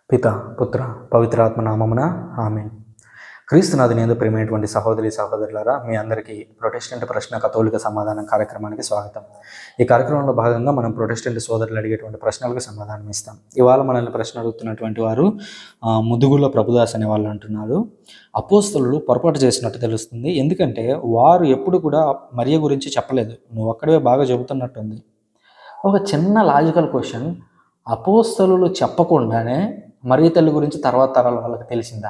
పిత పుత్ర పవిత్రాత్మ నామమున ఆమె క్రీస్తునాథు నేను ప్రేమైనటువంటి సహోదరి సహోదరులారా మీ అందరికీ ప్రొటెస్టెంట్ ప్రశ్న కథోలిక సమాధానం కార్యక్రమానికి స్వాగతం ఈ కార్యక్రమంలో భాగంగా మనం ప్రొటెస్టెంట్ సోదరులు అడిగేటువంటి ప్రశ్నలకు సమాధానం ఇస్తాం ఇవాళ మనల్ని ప్రశ్న అడుగుతున్నటువంటి వారు ఆ, ముదుగుల ప్రభుదాస్ అనే వాళ్ళు అంటున్నారు అపోస్తలు పొరపాటు చేసినట్టు తెలుస్తుంది ఎందుకంటే వారు ఎప్పుడు కూడా మరియ గురించి చెప్పలేదు నువ్వు అక్కడే బాగా చెబుతున్నట్టుంది ఒక చిన్న లాజికల్ క్వశ్చన్ అపోస్తలు చెప్పకుండానే మరియ తల్లి గురించి తర్వాత తరాల వాళ్ళకి తెలిసిందా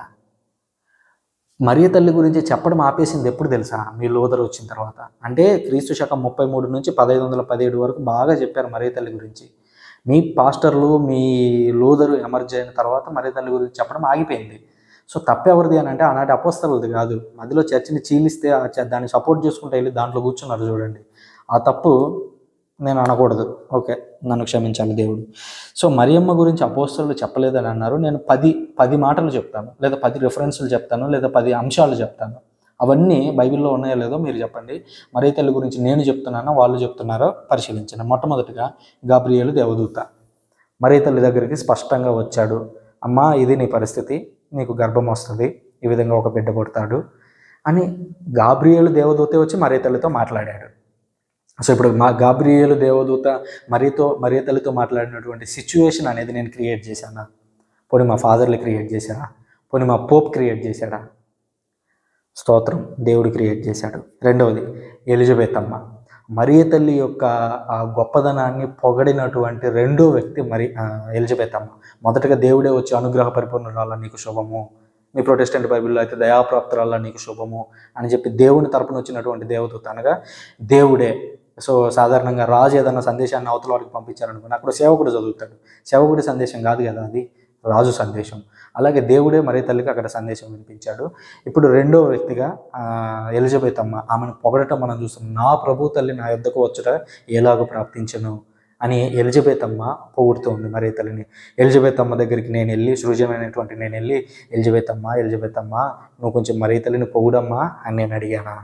మరియ తల్లి గురించి చెప్పడం ఆపేసింది ఎప్పుడు తెలుసా మీ లోదరు వచ్చిన తర్వాత అంటే క్రీస్తు శకం ముప్పై మూడు నుంచి పదహైదు వందల పదిహేడు వరకు బాగా చెప్పారు మరియ తల్లి గురించి మీ పాస్టర్లు మీ లోదరు ఎమర్జ్ అయిన తర్వాత మరియ తల్లి గురించి చెప్పడం ఆగిపోయింది సో తప్పెవరిది అని అంటే ఆనాటి అపోస్తలది కాదు మధ్యలో చర్చిని చీలిస్తే ఆ చ- దాన్ని సపోర్ట్ చేసుకుంటూ వెళ్ళి దాంట్లో కూర్చున్నారు చూడండి ఆ తప్పు నేను అనకూడదు ఓకే నన్ను క్షమించాలి దేవుడు సో మరియమ్మ గురించి అపోస్తలు చెప్పలేదని అన్నారు నేను పది పది మాటలు చెప్తాను లేదా పది రిఫరెన్స్లు చెప్తాను లేదా పది అంశాలు చెప్తాను అవన్నీ బైబిల్లో ఉన్నాయో లేదో మీరు చెప్పండి మరీ తల్లి గురించి నేను చెప్తున్నానో వాళ్ళు చెప్తున్నారో పరిశీలించండి మొట్టమొదటిగా గాబ్రియేలు దేవదూత మరీ తల్లి దగ్గరికి స్పష్టంగా వచ్చాడు అమ్మా ఇది నీ పరిస్థితి నీకు గర్భం వస్తుంది ఈ విధంగా ఒక బిడ్డ పుడతాడు అని గాబ్రియేలు దేవదూతే వచ్చి మరీ తల్లితో మాట్లాడాడు సో ఇప్పుడు మా గాబ్రియేలు దేవదూత మరీతో మరీ తల్లితో మాట్లాడినటువంటి సిచ్యువేషన్ అనేది నేను క్రియేట్ చేశానా పోనీ మా ఫాదర్లు క్రియేట్ చేశారా పోనీ మా పోప్ క్రియేట్ చేశాడా స్తోత్రం దేవుడు క్రియేట్ చేశాడు రెండవది ఎలిజబెత్ అమ్మ మరియ తల్లి యొక్క ఆ గొప్పదనాన్ని పొగడినటువంటి రెండో వ్యక్తి మరి ఆ, ఎలిజబెత్ అమ్మ మొదటగా దేవుడే వచ్చి అనుగ్రహ పరిపూర్ణరాల నీకు శుభము మీ ప్రొటెస్టెంట్ బైబిల్లో అయితే దయాప్రాప్తురాల నీకు శుభము అని చెప్పి దేవుని తరపున వచ్చినటువంటి దేవదూత అనగా దేవుడే సో సాధారణంగా రాజు ఏదన్నా సందేశాన్ని అవతల వారికి పంపించారనుకోండి అక్కడ సేవకుడు చదువుతాడు సేవకుడి సందేశం కాదు కదా అది రాజు సందేశం అలాగే దేవుడే మరీ తల్లికి అక్కడ సందేశం వినిపించాడు ఇప్పుడు రెండో వ్యక్తిగా ఆ, ఎలిజబెత్ అమ్మ ఆమెను పొగడటం మనం చూస్తున్నాం నా ప్రభు తల్లి నా యొద్దకు వచ్చుట ఎలాగో ప్రాప్తించను అని ఎలిజబెత్ అమ్మ పొగుడుతోంది మరీ తల్లిని ఎలిజబెత్ అమ్మ దగ్గరికి నేను వెళ్ళి సృజమైనటువంటి నేను వెళ్ళి ఎలిజబెత్ అమ్మ ఎలిజబెత్ అమ్మ నువ్వు కొంచెం మరీ తల్లిని పొగుడమ్మా అని నేను అడిగానా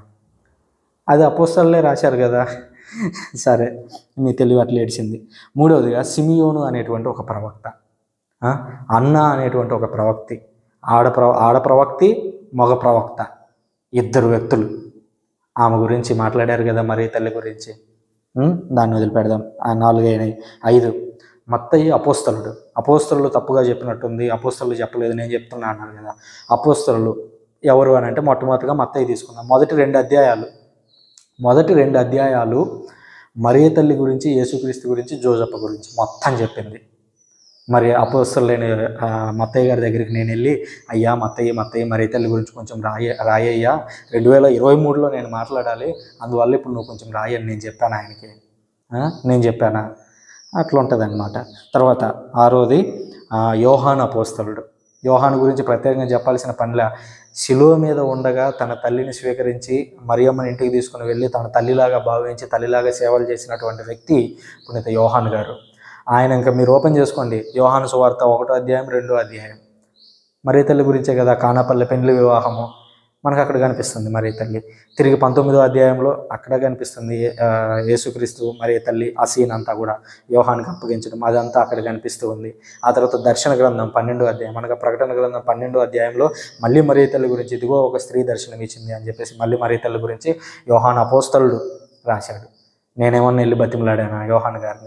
అది అపోస్తలే రాశారు కదా సరే మీ తెలివి అట్లా ఏడిచింది మూడవదిగా సిమియోను అనేటువంటి ఒక ప్రవక్త ఆ, అన్న అనేటువంటి ఒక ప్రవక్తి ఆడ ప్ర ఆడ ప్రవక్తి మగ ప్రవక్త ఇద్దరు వ్యక్తులు ఆమె గురించి మాట్లాడారు కదా మరి తల్లి గురించి ఉం? దాన్ని వదిలిపెడదాం ఆ నాలుగు అయినాయి ఐదు మత్తయ్య అపోస్తలుడు అపోస్తలు తప్పుగా చెప్పినట్టుంది అపోస్తలు చెప్పలేదు నేను చెప్తున్నా అన్నారు కదా అపోస్తలు ఎవరు అని అంటే మొట్టమొదటిగా మత్తయ్య తీసుకుందాం మొదటి రెండు అధ్యాయాలు మొదటి రెండు అధ్యాయాలు మరియ తల్లి గురించి యేసుక్రీస్తు గురించి జోజప్ప గురించి మొత్తం చెప్పింది మరి అపోస్తలైన ఆ, మత్తయ్య గారి దగ్గరికి నేను వెళ్ళి అయ్యా మత్తయ్య మత్తయ్య మరి తల్లి గురించి కొంచెం రాయ రాయ్యా రెండు వేల ఇరవై మూడులో నేను మాట్లాడాలి అందువల్ల ఇప్పుడు నువ్వు కొంచెం రాయని నేను చెప్పాను ఆయనకి ఆ, నేను చెప్పానా అట్లా ఉంటుంది అనమాట తర్వాత ఆరోది ఆ, యోహాన్ అపోస్తలుడు యోహాను గురించి ప్రత్యేకంగా చెప్పాల్సిన పనిలా శిలువ మీద ఉండగా తన తల్లిని స్వీకరించి మరియమ్మని ఇంటికి తీసుకుని వెళ్ళి తన తల్లిలాగా భావించి తల్లిలాగా సేవలు చేసినటువంటి వ్యక్తి పునీత యోహాన్ గారు ఆయన ఇంకా మీరు ఓపెన్ చేసుకోండి యోహాను సువార్త ఒకటో అధ్యాయం రెండో అధ్యాయం మరీ తల్లి గురించే కదా కానాపల్లి పెండ్లి వివాహము మనకు అక్కడ కనిపిస్తుంది మరీ తల్లి తిరిగి పంతొమ్మిదో అధ్యాయంలో అక్కడ కనిపిస్తుంది ఆ, యేసుక్రీస్తు మరీ తల్లి ఆ సీన్ అంతా కూడా యోహానికి అప్పగించడం అదంతా అక్కడ కనిపిస్తూ ఉంది ఆ తర్వాత దర్శన గ్రంథం పన్నెండో అధ్యాయం మనకు ప్రకటన గ్రంథం పన్నెండో అధ్యాయంలో మళ్ళీ మరీ తల్లి గురించి ఇదిగో ఒక స్త్రీ దర్శనం ఇచ్చింది అని చెప్పేసి మళ్ళీ మరీ తల్లి గురించి యోహాన్ అపోస్తలుడు రాశాడు నేనేమన్నా వెళ్ళి బతిమలాడాను యోహాన్ గారిని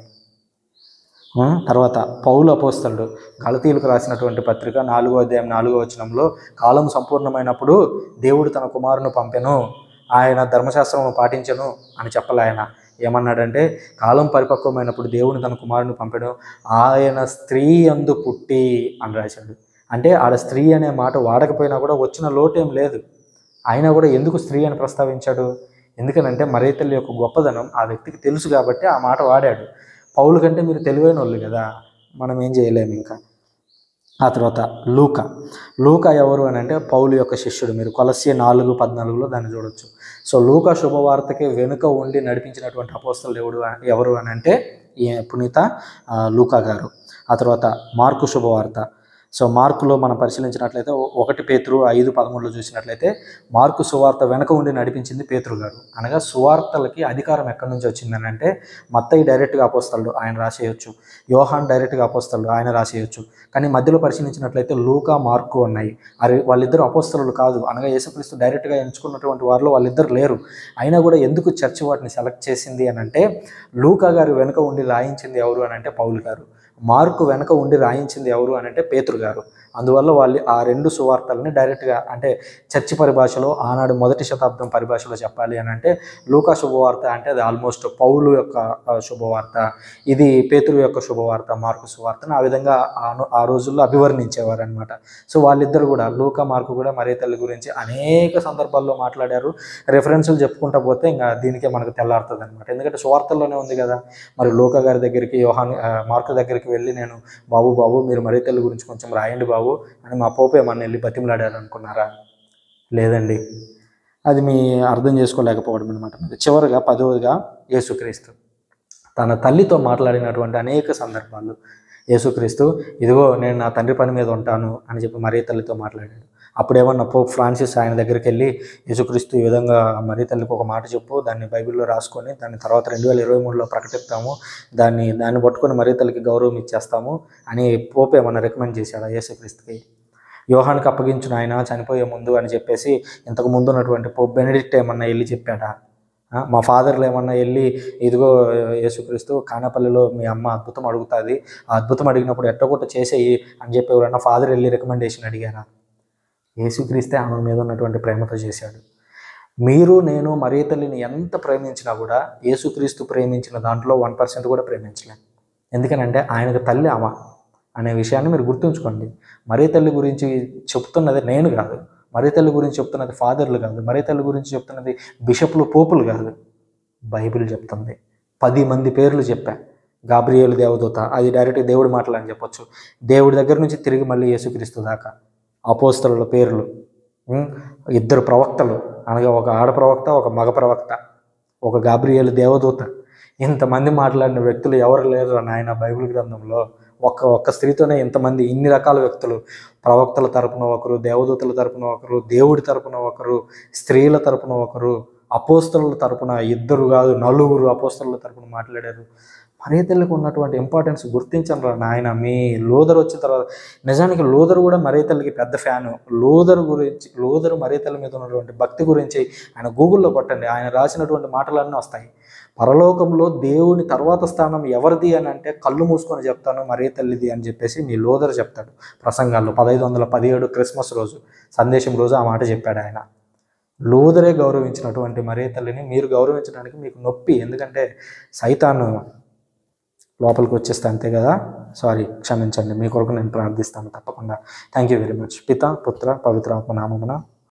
ఆ, తర్వాత పౌలు అపోస్తలుడు గలతీలకు రాసినటువంటి పత్రిక నాలుగో అధ్యాయం నాలుగో వచనంలో కాలం సంపూర్ణమైనప్పుడు దేవుడు తన కుమారుని పంపెను ఆయన ధర్మశాస్త్రమును పాటించను అని చెప్పలే ఆయన ఏమన్నాడంటే కాలం పరిపక్వమైనప్పుడు దేవుని తన కుమారుని పంపెను ఆయన స్త్రీ అందు పుట్టి అని రాశాడు అంటే ఆడ స్త్రీ అనే మాట వాడకపోయినా కూడా వచ్చిన లోటేం లేదు అయినా కూడా ఎందుకు స్త్రీ అని ప్రస్తావించాడు ఎందుకనంటే మరే తల్లి యొక్క గొప్పదనం ఆ వ్యక్తికి తెలుసు కాబట్టి ఆ మాట వాడాడు పౌలు కంటే మీరు తెలివైన వాళ్ళు కదా మనం ఏం చేయలేము ఇంకా ఆ తర్వాత లూక లూక ఎవరు అని అంటే పౌలు యొక్క శిష్యుడు మీరు కొలసి నాలుగు పద్నాలుగులో దాన్ని చూడొచ్చు సో లూక శుభవార్తకి వెనుక ఉండి నడిపించినటువంటి అపోస్తలు ఎవడు ఎవరు అని అంటే ఈ పునీత ఆ, లూకా గారు ఆ తర్వాత మార్కు శుభవార్త సో మార్కులో మనం పరిశీలించినట్లయితే ఒ- ఒకటి పేతురు ఐదు పదమూడులో చూసినట్లయితే మార్కు సువార్త వెనక ఉండి నడిపించింది పేతురు గారు అనగా సువార్తలకి అధికారం ఎక్కడి నుంచి వచ్చిందని అంటే మత్తయి డైరెక్ట్గా అపోస్తలుడు ఆయన రాసేయొచ్చు యోహాన్ డైరెక్ట్గా అపోస్తలుడు ఆయన రాసేయొచ్చు కానీ మధ్యలో పరిశీలించినట్లయితే లూకా మార్కు ఉన్నాయి అరే వాళ్ళిద్దరు అపోస్తలులు కాదు అనగా యేసుక్రీస్తు డైరెక్ట్గా ఎంచుకున్నటువంటి వారిలో వాళ్ళిద్దరు లేరు అయినా కూడా ఎందుకు చర్చ్ వాటిని సెలెక్ట్ చేసింది అని అంటే లూకా గారు వెనుక ఉండి రాయించింది ఎవరు అని అంటే పౌలు గారు మార్కు వెనక ఉండి రాయించింది ఎవరు అని అంటే పేతురు గారు అందువల్ల వాళ్ళు ఆ రెండు సువార్తలని డైరెక్ట్గా అంటే చర్చి పరిభాషలో ఆనాడు మొదటి శతాబ్దం పరిభాషలో చెప్పాలి అని అంటే లూకా శుభవార్త అంటే అది ఆల్మోస్ట్ పౌలు యొక్క ఆ, శుభవార్త ఇది పేతురు యొక్క శుభవార్త మార్కు సువార్తను ఆ విధంగా ఆ నో- ఆ రోజుల్లో అభివర్ణించేవారు అనమాట సో వాళ్ళిద్దరు కూడా లూకా మార్కు కూడా మరే తల్లి గురించి అనేక సందర్భాల్లో మాట్లాడారు రెఫరెన్సులు చెప్పుకుంటా పోతే ఇంకా దీనికే మనకు తెల్లారుతుంది అనమాట ఎందుకంటే సువార్తల్లోనే ఉంది కదా మరి లోక గారి దగ్గరికి యోహాన్ ఆ, మార్కు దగ్గరికి వెళ్ళి నేను బాబు బాబు మీరు మరీ తల్లి గురించి కొంచెం రాయండి బాబు అని మా పోపే మన వెళ్ళి బతిమలాడారు అనుకున్నారా లేదండి అది మీ అర్థం చేసుకోలేకపోవడం అనమాట చివరిగా పదవదిగా యేసుక్రీస్తు తన తల్లితో మాట్లాడినటువంటి అనేక సందర్భాలు యేసుక్రీస్తు ఇదిగో నేను నా తండ్రి పని మీద ఉంటాను అని చెప్పి మరీ తల్లితో మాట్లాడాడు అప్పుడేమన్నా పోప్ ఫ్రాన్సిస్ ఆయన దగ్గరికి వెళ్ళి యేసుక్రీస్తు ఈ విధంగా మరీ తల్లికి ఒక మాట చెప్పు దాన్ని బైబిల్లో రాసుకొని దాన్ని తర్వాత రెండు వేల ఇరవై మూడులో ప్రకటిస్తాము దాన్ని దాన్ని పట్టుకొని మరీ తల్లికి గౌరవం ఇచ్చేస్తాము అని పోప్ ఏమన్నా రికమెండ్ చేశాడు యేసుక్రీస్తుకి యోహానికి అప్పగించిన ఆయన చనిపోయే ముందు అని చెప్పేసి ఇంతకు ముందు ఉన్నటువంటి పోప్ బెనడిక్ట్ ఏమన్నా వెళ్ళి చెప్పాడా ఆ, మా ఫాదర్లు ఏమన్నా వెళ్ళి ఇదిగో యేసుక్రీస్తు కానాపల్లిలో మీ అమ్మ అద్భుతం అడుగుతుంది ఆ అద్భుతం అడిగినప్పుడు ఎట్టగొట్ట చేసేయి అని చెప్పి ఎవరైనా ఫాదర్ వెళ్ళి రికమెండేషన్ అడిగారా యేసుక్రీస్తే ఆమె మీద ఉన్నటువంటి ప్రేమతో చేశాడు మీరు నేను మరీ తల్లిని ఎంత ప్రేమించినా కూడా యేసుక్రీస్తు ప్రేమించిన దాంట్లో వన్ పర్సెంట్ కూడా ప్రేమించలేం ఎందుకనంటే ఆయనకు తల్లి ఆమె అనే విషయాన్ని మీరు గుర్తుంచుకోండి మరీ తల్లి గురించి చెప్తున్నది నేను కాదు మరీ తల్లి గురించి చెప్తున్నది ఫాదర్లు కాదు మరీ తల్లి గురించి చెప్తున్నది బిషప్లు పోపులు కాదు బైబిల్ చెప్తుంది పది మంది పేర్లు చెప్పా గాబ్రియేలు దేవదూత అది డైరెక్ట్ దేవుడి మాటలు అని చెప్పొచ్చు దేవుడి దగ్గర నుంచి తిరిగి మళ్ళీ యేసుక్రీస్తు దాకా అపోస్తలుల పేర్లు ఉం? ఇద్దరు ప్రవక్తలు అనగా ఒక ఆడ ప్రవక్త ఒక మగ ప్రవక్త ఒక గాబ్రియేలు దేవదూత ఇంతమంది మాట్లాడిన వ్యక్తులు ఎవరు లేరు నాయన బైబిల్ గ్రంథంలో ఒక్క ఒక్క స్త్రీతోనే ఇంతమంది ఇన్ని రకాల వ్యక్తులు ప్రవక్తల తరపున ఒకరు దేవదూతల తరపున ఒకరు దేవుడి తరపున ఒకరు స్త్రీల తరపున ఒకరు అపోస్తల తరపున ఇద్దరు కాదు నలుగురు అపోస్తల తరపున మాట్లాడారు మరీ తల్లికి ఉన్నటువంటి ఇంపార్టెన్స్ గుర్తించను రా నాయన మీ లోదర్ వచ్చిన తర్వాత నిజానికి లోదర్ కూడా మరీ తల్లికి పెద్ద ఫ్యాను లోదర్ గురించి లోదర్ మరీ తల్లి మీద ఉన్నటువంటి భక్తి గురించి ఆయన గూగుల్లో కొట్టండి ఆయన రాసినటువంటి మాటలన్నీ వస్తాయి పరలోకంలో దేవుని తర్వాత స్థానం ఎవరిది అని అంటే కళ్ళు మూసుకొని చెప్తాను మరీ తల్లిది అని చెప్పేసి మీ లోదర్ చెప్తాడు ప్రసంగాల్లో పదహైదు వందల పదిహేడు క్రిస్మస్ రోజు సందేశం రోజు ఆ మాట చెప్పాడు ఆయన లోదరే గౌరవించినటువంటి మరీ తల్లిని మీరు గౌరవించడానికి మీకు నొప్పి ఎందుకంటే సైతాను లోపలికి వచ్చేస్తే అంతే కదా సారీ క్షమించండి మీ కొరకు నేను ప్రార్థిస్తాను తప్పకుండా థ్యాంక్ యూ వెరీ మచ్ పిత పుత్ర పవిత్రాత్మ నామమున